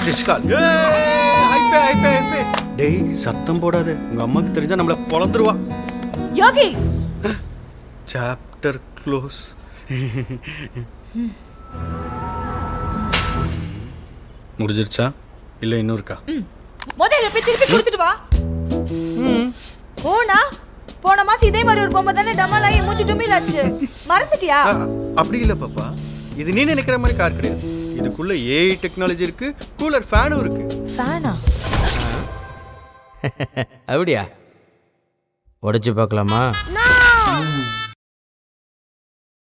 dish கால் டேய் சத்தம் போடாத உங்க அம்மாக்கு தெரிஞ்சா நம்மள பொழந்துருவா யோகி சாப்டர் க்ளோஸ் முடிஞ்சிருச்சா இல்ல இன்னும் இருக்கா முதல்ல போய் திருப்பி கொடுத்துட்டு வா போனா போன மாசம் இதே மாதிரி ஒரு பொம்மை தானே டமால் ஆகி மூச்சு டுமில் ஆச்சு மறந்துட்டியா அ- அப்படி இல்ல பாப்பா இது நீ நினைக்கிற மாதிரி கார் கிடையாது இதுக்குள்ள ஏஐ டெக்னாலஜி இருக்கு கூலர் ஃபேனும் இருக்கு ஃபேனா அப்படியா உடைச்சு பார்க்கலாமா நான்